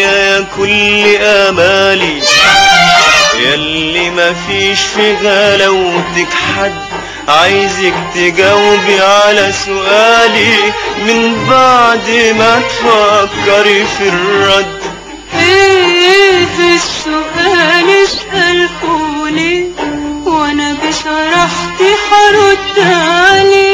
يا كل امالي ياللي مفيش في غلاوتك حد عايزك تجاوبي على سؤالي من بعد ما تفكري في الرد ايه السؤال اسألهولي وانا بصراحتي هرد عليه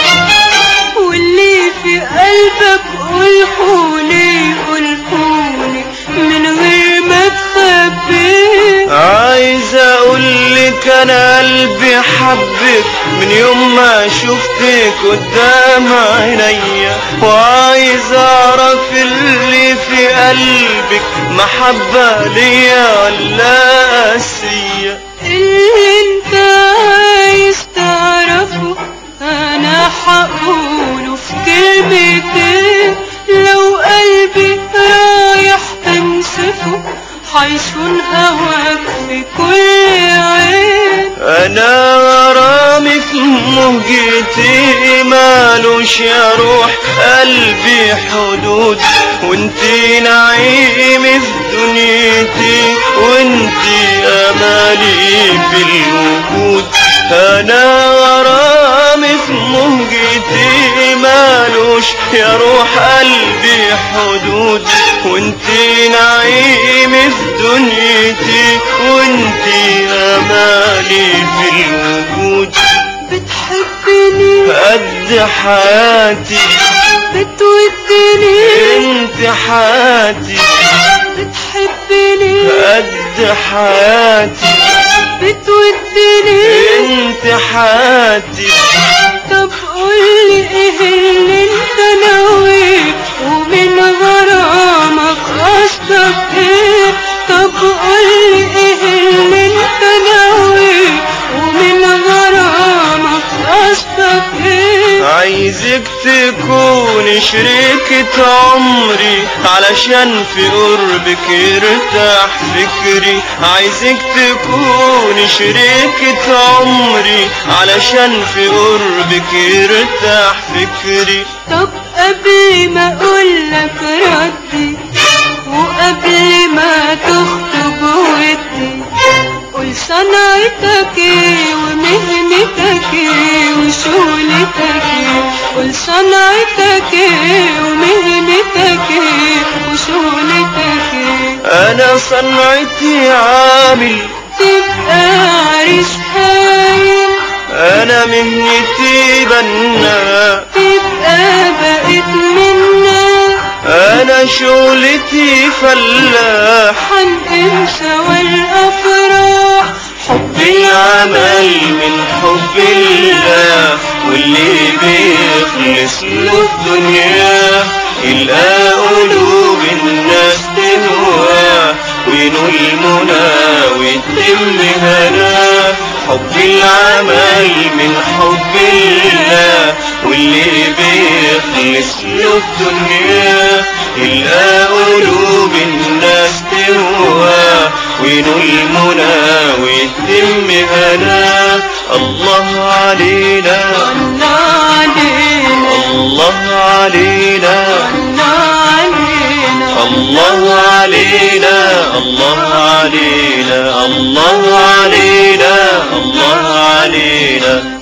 واللي في قلبك قولهولي قولهولي من غير ما تخبيه عايز اقولك انا قلبي حبك من يوم ما شفتك قدام عينيا وعايز اعرف اللي في قلبك محبة ليا ولا قاسية اللي انت عايز تعرفه انا هقوله في كلمتين لو قلبي رايح تنسفه حيصون هواك في كل عين انا غرامي في مهجتي مالوش يا روح قلبي حدود وانتي نعيمي في دنيتي وانتي امالي في الوجود انا غرامي في مهجتي مالوش يا روح قلبي حدود وانتي نعيمي في دنيتي وانتي امالي في الوجود بتحبني قد حياتي بتودني انت حياتي بتحبني قد حياتي بتودني انت حياتي طب قولي ايه اللي انت ناويه ومن غرامك قصدك ايه طب قولي ايه اللي انت ناويه ومن غرامك قصدك ايه عايزك تكون شريكة عمري علشان في قربك يرتاح فكري عايزك تكون شريكة عمري علشان في قربك يرتاح فكري طب قبل ما اقولك ردي وقبل ما تخطب ودي قول صنعتك ايه ومهنتك ايه وشغلتك ايه قول صنعتك ايه ومهنتك ايه وشغلتك ايه انا صنعتي عامل تبقى عريس هايل انا مهنتي بنا تبقى بقيت منا انا شغلتي فلاح حنقل سوا الافراح حب العمل من حب الله واللي بيخلص له الدنيا يلقى قلوب الناس تهواه وينول المنى ويتم هناه حب العمل من حب الله واللي بيخلص له الدنيا يلقى قلوب الناس تهواه وينول المنى ويتم هناه الله علينا الله علينا الله علينا الله علينا الله علينا الله علينا الله علينا